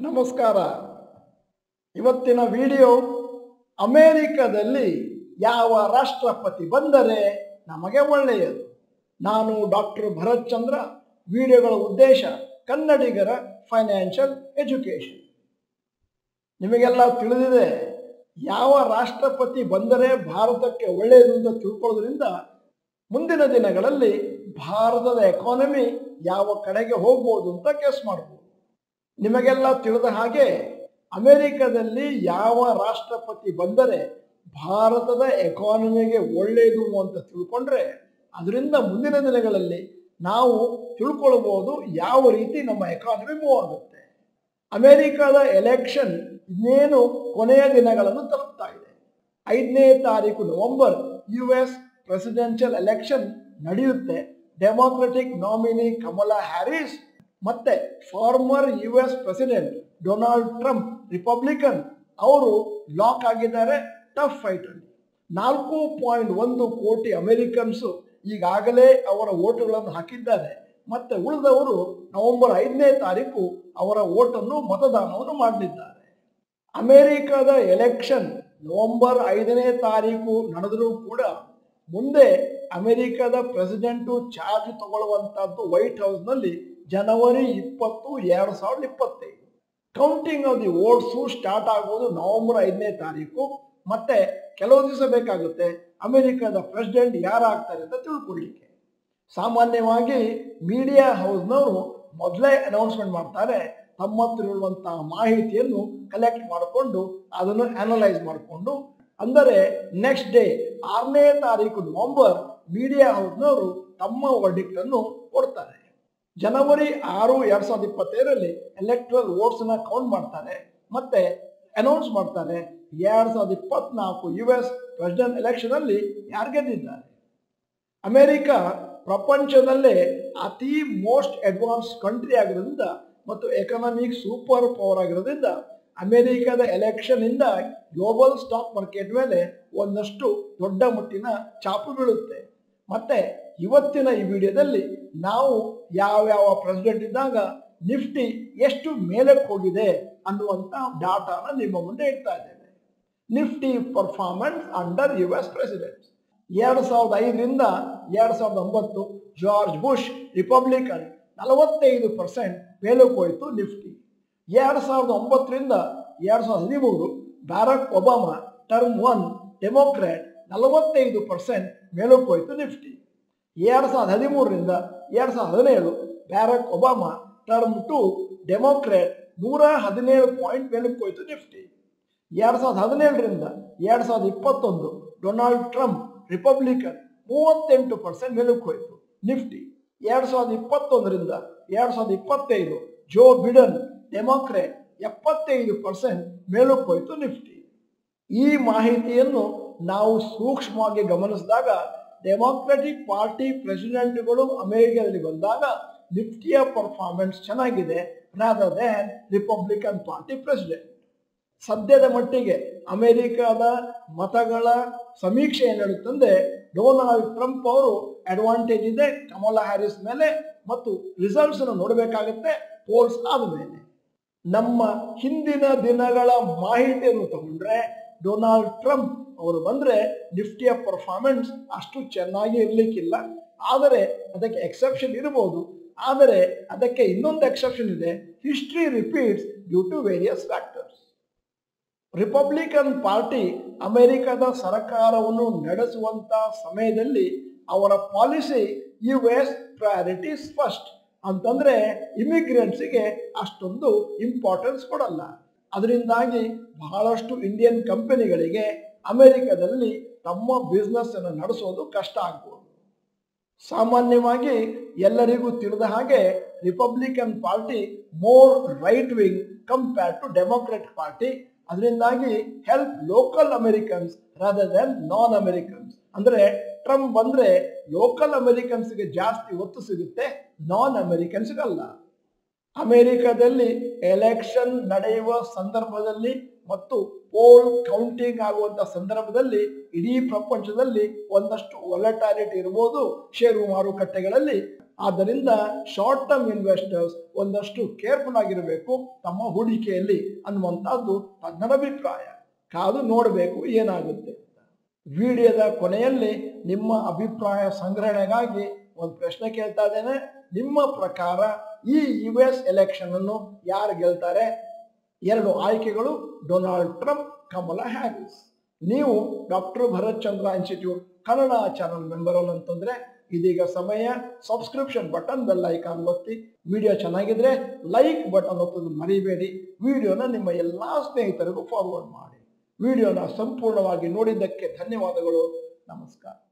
ನಮಸ್ಕಾರ ಇವತ್ತಿನ ವಿಡಿಯೋ ಅಮೇರಿಕದಲ್ಲಿ ಯಾವ ರಾಷ್ಟ್ರಪತಿ ಬಂದರೆ ನಮಗೆ ಒಳ್ಳೆಯದು ನಾನು ಡಾಕ್ಟರ್ ಭರತ್ ಚಂದ್ರ ವಿಡಿಯೋಗಳ ಉದ್ದೇಶ ಕನ್ನಡಿಗರ ಫೈನಾನ್ಷಿಯಲ್ ಎಜುಕೇಷನ್ ನಿಮಗೆಲ್ಲ ತಿಳಿದಿದೆ ಯಾವ ರಾಷ್ಟ್ರಪತಿ ಬಂದರೆ ಭಾರತಕ್ಕೆ ಒಳ್ಳೆಯದು ಅಂತ ತಿಳ್ಕೊಳ್ಳೋದ್ರಿಂದ ಮುಂದಿನ ದಿನಗಳಲ್ಲಿ ಭಾರತದ ಎಕಾನಮಿ ಯಾವ ಕಡೆಗೆ ಹೋಗ್ಬೋದು ಅಂತ ಕೆಸ್ ಮಾಡ್ಬೋದು ನಿಮಗೆಲ್ಲ ತಿಳಿದ ಹಾಗೆ ಅಮೆರಿಕದಲ್ಲಿ ಯಾವ ರಾಷ್ಟ್ರಪತಿ ಬಂದರೆ ಭಾರತದ ಎಕಾನಮಿಗೆ ಒಳ್ಳೆಯದು ಅಂತ ತಿಳ್ಕೊಂಡ್ರೆ ಅದರಿಂದ ಮುಂದಿನ ದಿನಗಳಲ್ಲಿ ನಾವು ತಿಳ್ಕೊಳ್ಬೋದು ಯಾವ ರೀತಿ ನಮ್ಮ ಎಕಾನಮಿ ಮೂವ್ ಆಗುತ್ತೆ ಅಮೆರಿಕದ ಎಲೆಕ್ಷನ್ ಇನ್ನೇನು ಕೊನೆಯ ದಿನಗಳನ್ನು ತಲುಪ್ತಾ ಇದೆ ಐದನೇ ತಾರೀಕು November U S presidential election ನಡೆಯುತ್ತೆ ಡೆಮಾಕ್ರೆಟಿಕ್ ನಾಮಿನಿ ಕಮಲಾ ಹ್ಯಾರಿಸ್ ಮತ್ತೆ former U S president Donald Trump Republican ಅವರು ಲಾಕ್ ಆಗಿದ್ದಾರೆ ಟಫ್ ಫೈಟ್ ಅಲ್ಲಿ ನಾಲ್ಕು ಪಾಯಿಂಟ್ ಒಂದು ಕೋಟಿ ಅಮೆರಿಕನ್ಸು ಈಗಾಗಲೇ ಅವರ ಓಟುಗಳನ್ನು ಹಾಕಿದ್ದಾರೆ ಮತ್ತೆ ಉಳಿದವರು ನವೆಂಬರ್ ಐದನೇ ತಾರೀಕು ಅವರ ಓಟನ್ನು ಮತದಾನವನ್ನು ಮಾಡಲಿದ್ದಾರೆ ಅಮೆರಿಕದ ಎಲೆಕ್ಷನ್ ನವೆಂಬರ್ ಐದನೇ ತಾರೀಕು ನಡೆದರೂ ಕೂಡ ಮುಂದೆ ಅಮೆರಿಕದ ಪ್ರೆಸಿಡೆಂಟು ಚಾರ್ಜ್ ತಗೊಳ್ಳುವಂತಹದ್ದು ವೈಟ್ ಹೌಸ್ನಲ್ಲಿ ಜನವರಿ ಇಪ್ಪತ್ತು ಎರಡು ಸಾವಿರದ ಇಪ್ಪತ್ತೈದು counting of the votes start ಆಗೋದು ನವೆಂಬರ್ ಐದನೇ ತಾರೀಕು ಮತ್ತೆ ಕೆಲವು ದಿವಸ ಬೇಕಾಗುತ್ತೆ ಅಮೆರಿಕದ ಪ್ರೆಸಿಡೆಂಟ್ ಯಾರಾಗ್ತಾರೆ ಅಂತ ತಿಳ್ಕೊಳ್ಳಿಕ್ಕೆ ಸಾಮಾನ್ಯವಾಗಿ ಮೀಡಿಯಾ ಹೌಸ್ನವರು ಮೊದಲೇ ಅನೌನ್ಸ್ಮೆಂಟ್ ಮಾಡ್ತಾರೆ ತಮ್ಮ ಹತ್ರ ಇರುವಂತಹ ಮಾಹಿತಿಯನ್ನು ಕಲೆಕ್ಟ್ ಮಾಡಿಕೊಂಡು ಅದನ್ನು ಅನಲೈಸ್ ಮಾಡಿಕೊಂಡು ಅಂದರೆ ನೆಕ್ಸ್ಟ್ ಡೇ ಆರನೇ ತಾರೀಕು ನವೆಂಬರ್ ಮೀಡಿಯಾ ಹೌಸ್ನವರು ತಮ್ಮ ವರ್ಡಿಕ್ಟ್ ಅನ್ನು ಕೊಡ್ತಾರೆ ಜನವರಿ ಆರು ಎರಡ್ ಸಾವಿರದ ಇಪ್ಪತ್ತೈದರಲ್ಲಿ ಎಲೆಕ್ಟ್ರಲ್ ವೋಟ್ಸ್ ನ ಕೌಂಟ್ ಮಾಡ್ತಾರೆ ಮತ್ತೆ ಅನೌನ್ಸ್ ಮಾಡ್ತಾರೆ ಎರಡ್ ಸಾವಿರದ ಇಪ್ಪತ್ನಾಲ್ಕು ಯು ಎಸ್ ಪ್ರೆಸಿಡೆಂಟ್ ಎಲೆಕ್ಷನ್ ಅಲ್ಲಿ ಯಾರು ಗೆದ್ದಿದ್ದಾರೆ ಅಮೆರಿಕ ಪ್ರಪಂಚದಲ್ಲೇ ಅತಿ ಮೋಸ್ಟ್ ಅಡ್ವಾನ್ಸ್ ಕಂಟ್ರಿ ಆಗಿರೋದ್ರಿಂದ ಮತ್ತು ಎಕನಾಮಿಕ್ ಸೂಪರ್ ಪವರ್ ಆಗಿರೋದ್ರಿಂದ ಅಮೆರಿಕದ ಎಲೆಕ್ಷನ್ ಇಂದ ಗ್ಲೋಬಲ್ ಸ್ಟಾಕ್ ಮಾರ್ಕೆಟ್ ಮೇಲೆ ಒಂದಷ್ಟು ದೊಡ್ಡ ಮಟ್ಟಿನ ಚಾಪು ಬೀಳುತ್ತೆ ಮತ್ತೆ ಇವತ್ತಿನ ಈ ವಿಡಿಯೋದಲ್ಲಿ ನಾವು ಯಾವ್ಯಾವ ಪ್ರೆಸಿಡೆಂಟ್ ಇದ್ದಾಗ ನಿಫ್ಟಿ ಎಷ್ಟು ಮೇಲಕ್ಕೆ ಹೋಗಿದೆ ಅನ್ನುವಂತ ಡಾಟಾನ ನಿಮ್ಮ ಮುಂದೆ ಇಡ್ತಾ ಇದ್ದೇವೆ Nifty performance under US S ಪ್ರೆಸಿಡೆಂಟ್ ಎರಡು ಸಾವಿರದ ಐದರಿಂದ ಎರಡು ಸಾವಿರದ ಒಂಬತ್ತು ಜಾರ್ಜ್ ಬುಷ್ ರಿಪಬ್ಲಿಕನ್ ನಲವತ್ತೈದು ಪರ್ಸೆಂಟ್ ಮೇಲಕ್ಕೆ ಹೋಯಿತು ನಿಫ್ಟಿ ಎರಡು ಸಾವಿರದ ಒಂಬತ್ತರಿಂದ ಎರಡು ಸಾವಿರದ ಹದಿಮೂರು Barack Obama term one Democrat ನಲವತ್ತೈದು ಪರ್ಸೆಂಟ್ ಮೇಲಕ್ಕೆ ಹೋಯಿತು ನಿಫ್ಟಿ ಎರಡು ಸಾವಿರದ ಹದಿಮೂರರಿಂದ ಎರಡು ಸಾವಿರದ ಹದಿನೇಳು Barack Obama term two Democrat ನೂರ ಹದಿನೇಳು ಪಾಯಿಂಟ್ ಮೇಲಕ್ಕೆ ಹೋಯಿತು ನಿಫ್ಟಿ ಎರಡು ಸಾವಿರದ ಹದಿನೇಳರಿಂದ ಎರಡು ಸಾವಿರದ ಇಪ್ಪತ್ತೊಂದು ಡೊನಾಲ್ಡ್ ಟ್ರಂಪ್ ರಿಪಬ್ಲಿಕನ್ ಮೂವತ್ತೆಂಟು ಪರ್ಸೆಂಟ್ ಮೇಲಕ್ಕೆ ಹೋಯಿತು ನಿಫ್ಟಿ ಎರಡು ಸಾವಿರದ ಇಪ್ಪತ್ತೊಂದರಿಂದ ಎರಡು ಸಾವಿರದ ಇಪ್ಪತ್ತೈದು ಜೋ ಬಿಡನ್ ಡೆಮೋಕ್ರೇಟ್ ಎಪ್ಪತ್ತೈದು ಪರ್ಸೆಂಟ್ ಮೇಲಕ್ಕೆ ಹೋಯಿತು ನಿಫ್ಟಿ ಈ ಮಾಹಿತಿಯನ್ನು ನಾವು ಸೂಕ್ಷ್ಮವಾಗಿ ಗಮನಿಸಿದಾಗ ಡೆಮಾಕ್ರೆಟಿಕ್ ಪಾರ್ಟಿ ಪ್ರೆಸಿಡೆಂಟ್ಗಳು ಅಮೆರಿಕದಲ್ಲಿ ಬಂದಾಗ ನಿಫ್ಟಿಯ ಪರ್ಫಾರ್ಮೆನ್ಸ್ ಚೆನ್ನಾಗಿದೆ rather than Republican party president ಸದ್ಯದ ಮಟ್ಟಿಗೆ ಅಮೆರಿಕದ ಮತಗಳ ಸಮೀಕ್ಷೆ ಏನು ಹೇಳುತ್ತಂದ್ರೆ ಡೊನಾಲ್ಡ್ ಟ್ರಂಪ್ ಅವರು ಅಡ್ವಾಂಟೇಜ್ ಇದೆ ಕಮಲಾ ಹ್ಯಾರಿಸ್ ಮೇಲೆ ಮತ್ತು ರಿಸಲ್ಟ್ಸ್ ಅನ್ನು ನೋಡಬೇಕಾಗುತ್ತೆ ಪೋಲ್ಸ್ ಆದಮೇಲೆ ನಮ್ಮ ಹಿಂದಿನ ದಿನಗಳ ಮಾಹಿತಿಯನ್ನು ತಗೊಂಡ್ರೆ ಡೊನಾಲ್ಡ್ ಟ್ರಂಪ್ ಅವರು ಬಂದ್ರೆ ನಿಫ್ಟಿಯ ಪರ್ಫಾರ್ಮೆನ್ಸ್ ಅಷ್ಟು ಚೆನ್ನಾಗಿ ಇರ್ಲಿಕ್ಕಿಲ್ಲ ಆದರೆ ಅದಕ್ಕೆ ಎಕ್ಸೆಪ್ಷನ್ ಇರಬಹುದು ಆದರೆ ಅದಕ್ಕೆ ಇನ್ನೊಂದು ಎಕ್ಸೆಪ್ಷನ್ ಇದೆ history repeats due to various factors Republican party ಅಮೆರಿಕದ ಸರ್ಕಾರವನ್ನು ನಡೆಸುವಂತ ಸಮಯದಲ್ಲಿ ಅವರ ಪಾಲಿಸಿ ಯು ಎಸ್ ಪ್ರಯಾರಿಟೀಸ್ ಫಸ್ಟ್ ಅಂತಂದ್ರೆ ಇಮಿಗ್ರೆಂಟ್ಸಿಗೆ ಅಷ್ಟೊಂದು ಇಂಪಾರ್ಟೆನ್ಸ್ ಕೊಡಲ್ಲ ಅದರಿಂದಾಗಿ ಬಹಳಷ್ಟು ಇಂಡಿಯನ್ ಕಂಪನಿಗಳಿಗೆ ಅಮೆರಿಕದಲ್ಲಿ ತಮ್ಮ ಬಿಸ್ನೆಸ್ ಅನ್ನು ನಡೆಸೋದು ಕಷ್ಟ ಆಗ್ಬೋದು ಸಾಮಾನ್ಯವಾಗಿ ಎಲ್ಲರಿಗೂ ತಿಳಿದ ಹಾಗೆ Republican party more right wing compare to Democratic party ಅದರಿಂದಾಗಿ help local Americans rather than non Americans ಅಂದ್ರೆ ಟ್ರಂಪ್ ಬಂದ್ರೆ ಲೋಕಲ್ ಅಮೆರಿಕನ್ಸ್ಗೆ ಜಾಸ್ತಿ ಒತ್ತು ಸಿಗುತ್ತೆ ನಾನ್ ಅಮೆರಿಕನ್ಸ್ಗಲ್ಲ ಅಮೆರಿಕದಲ್ಲಿ ಎಲೆಕ್ಷನ್ ನಡೆಯುವ ಸಂದರ್ಭದಲ್ಲಿ ಮತ್ತು ಪೋಲ್ ಕೌಂಟಿಂಗ್ ಆಗುವಂತ ಸಂದರ್ಭದಲ್ಲಿ ಇಡೀ ಪ್ರಪಂಚದಲ್ಲಿ ಒಂದಷ್ಟು ಒಲಟಾಲಿಟಿ ಇರ್ಬೋದು ಷೇರು ಮಾರುಕಟ್ಟೆಗಳಲ್ಲಿ ಆದ್ದರಿಂದ ಶಾರ್ಟ್ ಟರ್ಮ್ ಇನ್ವೆಸ್ಟರ್ಸ್ ಒಂದಷ್ಟು ಕೇರ್ಫುಲ್ ಆಗಿರಬೇಕು ತಮ್ಮ ಹೂಡಿಕೆಯಲ್ಲಿ ಅನ್ನುವಂಥದ್ದು ತಜ್ಞರ ಅಭಿಪ್ರಾಯ ಕಾದು ನೋಡಬೇಕು ಏನಾಗುತ್ತೆ ಅಂತ ವಿಡಿಯೋದ ಕೊನೆಯಲ್ಲಿ ನಿಮ್ಮ ಅಭಿಪ್ರಾಯ ಸಂಗ್ರಹಣೆಗಾಗಿ ಒಂದು ಪ್ರಶ್ನೆ ಕೇಳ್ತಾ ಇದ್ದೇನೆ ನಿಮ್ಮ ಪ್ರಕಾರ ಈ ಯು ಎಸ್ ಎಲೆಕ್ಷನ್ ಅನ್ನು ಯಾರು ಗೆಲ್ತಾರೆ ಎರಡು ಆಯ್ಕೆಗಳು ಡೊನಾಲ್ಡ್ ಟ್ರಂಪ್ ಕಮಲಾ ಹ್ಯಾರಿಸ್ ನೀವು doctor Bharath Chandra institute Kannada channel member ಅಂತಂದ್ರೆ ಇದೀಗ ಸಮಯ ಸಬ್ಸ್ಕ್ರಿಪ್ಷನ್ ಬಟನ್ ಬೆಲ್ ಐಕಾನ್ ಒತ್ತಿ ವಿಡಿಯೋ ಚೆನ್ನಾಗಿದ್ರೆ ಲೈಕ್ ಬಟನ್ ಒತ್ತೋದು ಮರಿಬೇಡಿ ವಿಡಿಯೋನ ನಿಮ್ಮ ಎಲ್ಲಾ ಸ್ನೇಹಿತರಿಗೂ ಫಾರ್ವರ್ಡ್ ಮಾಡಿ ವಿಡಿಯೋನ ಸಂಪೂರ್ಣವಾಗಿ ನೋಡಿದ್ದಕ್ಕೆ ಧನ್ಯವಾದಗಳು ನಮಸ್ಕಾರ